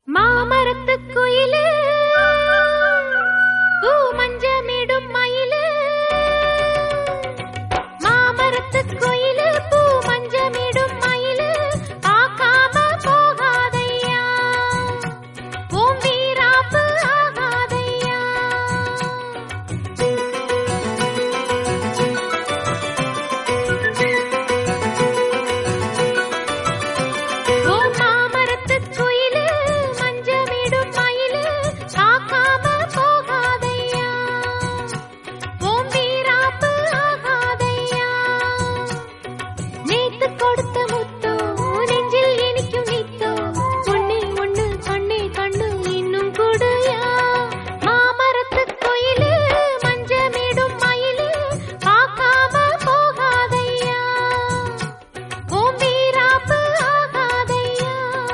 மாமரத்து குயிலு பூ மஞ்சமிடும் மயிலு மாமரத்து குயிலு பூ மஞ்சமிடும் மயிலு பார்க்காம போகாதையா ஓம் வீராப்பு ஆகாதையா ஓ மாமரத்து குயிலு மஞ்சமிடும் மயிலு பார்க்காம போகாதையா ஓம் வீராப்பு ஆகாதையா நேத்து கொடுத்த முத்தோ நெஞ்சில் இனிக்கும் நித்தோ ஒண்ணே ஒண்ணு கண்ணே கண்ணு இன்னும் கொடுயா மாமரத்து குயிலு மஞ்சமிடும் மயிலு பார்க்காம போகாதையா ஓம் வீராப்பு ஆகாதையா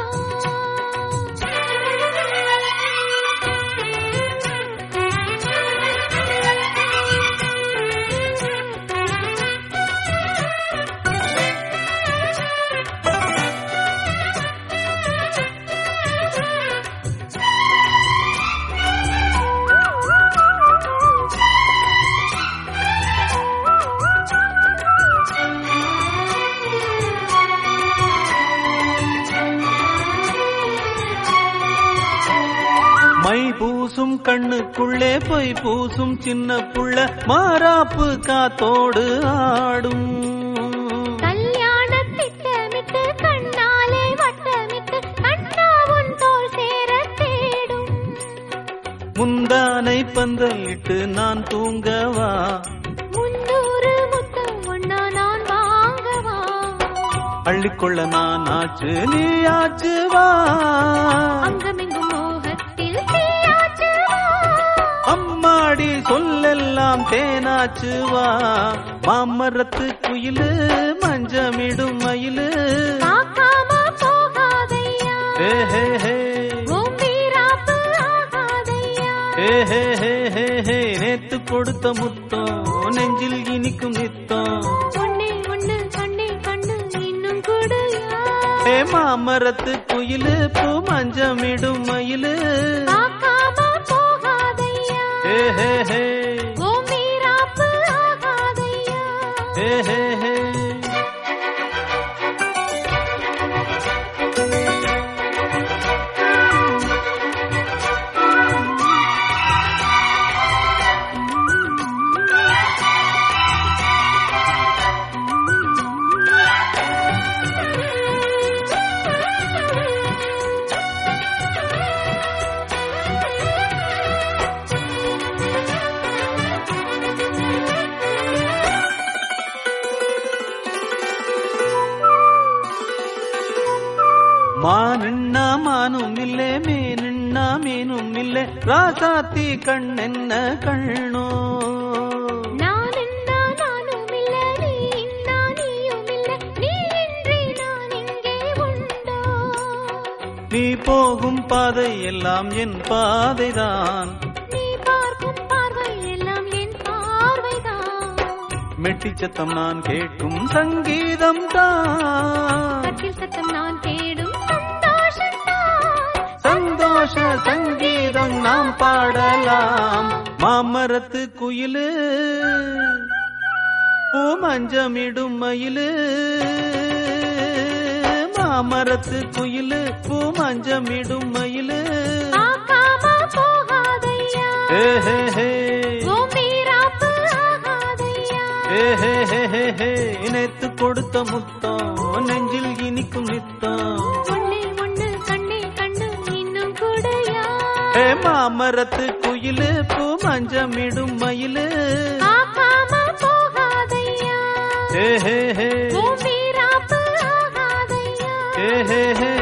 மை பூசும் கண்ணுக்குள்ளே பொய் பூசும் சின்ன புள்ள மாறாப்பு காத்தோடு ஆடும் கல்யாண திட்டமிட்டு கண்ணாலே வட்டமிட்டு கண்ணா உன் தோல் சேர தேடும் முந்தானை பந்தலிட்டு நான் தூங்கவா முன்னூறு முத்தம் ஒன்னா நான் வாங்கவா அள்ளிக்கொள்ள நான் ஆச்சு நீ ஆச்சு வா அங்கமெங்கும் மோகத்தில் தீயாச்சு வா. அம்மாடி சொல்லெல்லாம் தேனாச்சு வா மாமரத்து குயிலு மஞ்சமிடும் மயிலு பார்க்காம போகாதையா ஹே ஹே ஹே ஓம் வீராப்பு ஆகாதையா ஹே ஹே ஹே ஹே ஹே நேத்து கொடுத்த முத்தம் நெஞ்சில் இனிக்கும் நித்தம் ஒண்ணே ஒண்ணு கண்ணே கண்ணு இன்னும் கொடுயா ஹே மாமரத்து குயிலு பூ மஞ்சமிடும் மயிலு பார்க்காம போகாதையா ஹே ஹே ஹே ஓம் வீராப்பு ஆகாதையா ஹே ஹே ஹே மானுண்ணா மானும் இல்லே மீனுண்ணா மீனும் இல்லே ராசாத்தி கண்ணென்ன கண்ணோ நான் இன்னா நானும் இல்ல நீ இன்னா நீயும் இல்ல நீ இன்றி நான் இங்கே உண்டோ நீ போகும் பாதை எல்லாம் என் பாதைதான் நீ பார்க்கும் பார்வை எல்லாம் என் பார்வைதான் மெட்டி சத்தம் நான் கேட்கும் சங்கீதம் தான் கட்டில் சத்தம் நான் தேடும் சந்தோஷம் சந்தோஷ சங்கீதம் நாம் பாடலாம் மாமரத்து குயிலு பூ மஞ்சமிடும் மயிலு மாமரத்து குயிலு பூ மஞ்சமிடும் மயிலு பார்க்காம போகாதையா ஹே ஹே ஹே ஓம் வீராப்பு ஆகாதையா ஹே ஹே ஹே ஹே ஹே நேத்து கொடுத்த முத்தம் நெஞ்சில் இனிக்கும் நித்தம் ஒண்ணே ஒண்ணு கண்ணே கண்ணு இன்னும் கூடயா ஹே மாமரத்து குயிலு பூ மஞ்சமிடும் மயிலு பார்க்காம போகாதையா ஹே ஹே ஹே ஓம் வீராப்பு ஆகாதையா ஹே ஹே ஹே